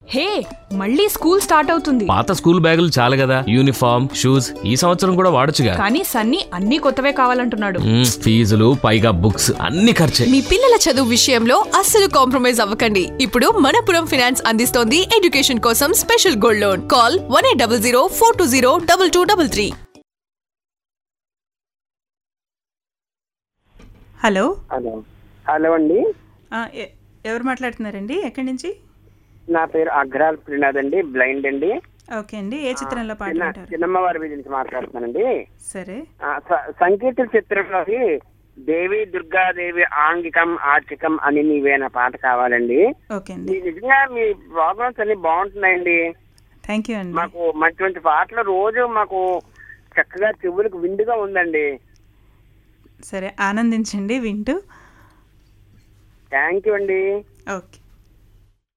హే మళ్ళీ school start అవుతుంది పాత స్కూల్ బ్యాగులు చాలు కదా యూనిఫామ్ షూస్ ఈ సంవత్సరం కూడా వాడొచ్చుగా కానీ సన్నీ అన్ని కొత్తవే కావాలంటున్నాడు మ్మ్, ఫీజులు పైగా బుక్స్ అన్ని ఖర్చే మీ పిల్లల చదువు విషయంలో అస్సలు కాంప్రమైజ్ అవ్వకండి ఇప్పుడు మనపురం ఫినాన్స్ అందిస్తోంది ఎడ్యుకేషన్ కోసం special gold loan call one eight double zero four two zero double two double three hello hello hello అండి ఆ, ఎ- ఎవరు మాట్లాడుతున్నారండి ఎక్కడి నుంచి నా పేరు అగ్రాల్ ప్రినాథ్ అండి బ్లైండ్ అండి ఓకే అండి ఏ చిత్రంలో పాట చిన్న వింటారు చిన్నమ్మవారి వీధి నుంచి మాట్లాడుతున్నానండి సరే ఆ, స- సంకీర్తన చిత్రంలోకి దేవి దుర్గాదేవి ఆంగికం ఆర్చికం అని నీవేన పాట కావాలండి ఓకే అండి మీ నిజంగా మీ ప్రోగ్రామ్స్ అన్ని బాగుంటున్నాయండి థ్యాంక్ యూ అండి మాకు మంచి మంచి పాటలు రోజు మాకు చక్కగా చెవులకు విందుగా ఉందండి సరే ఆనందించండి వింటూ థ్యాంక్ యూ అండి ఓకే